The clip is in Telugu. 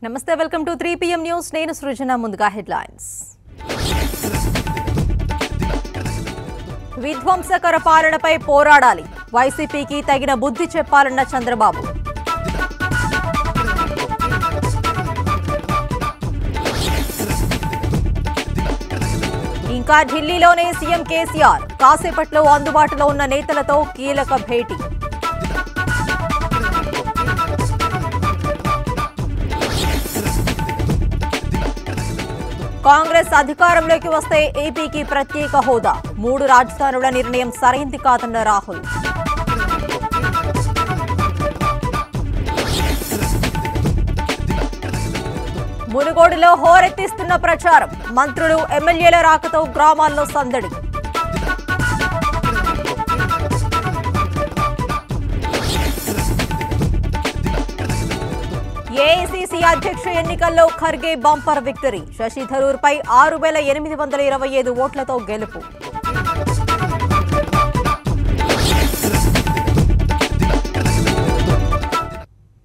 నమస్తే welcome to three PM news నేను సృజన ముందుగా హెడ్లైన్స్ విధ్వంసకర పాలనపై పోరాడాలి వైసీపీకి తగిన బుద్ధి చెప్పాలన్న చంద్రబాబు ఇంకా ఢిల్లీలోనే సీఎం కేసీఆర్ కాసేపట్లో అందుబాటులో ఉన్న నేతలతో కీలక భేటీ కాంగ్రెస్ అధికారంలోకి వస్తే ఏపీకి ప్రత్యేక హోదా మూడు రాజధానుల నిర్ణయం సరైంది కాదన్న రాహుల్ మునుగోడులో హోరెత్తిస్తున్న ప్రచారం మంత్రులు ఎమ్మెల్యేల రాకతో గ్రామాల్లో సందడి ఏఐసీసీ అధ్యక్ష ఎన్నికల్లో ఖర్గే బంపర్ విక్టరీ శశి థరూర్ పై ఆరు వేల ఎనిమిది వందల ఇరవై ఐదు ఓట్లతో గెలుపు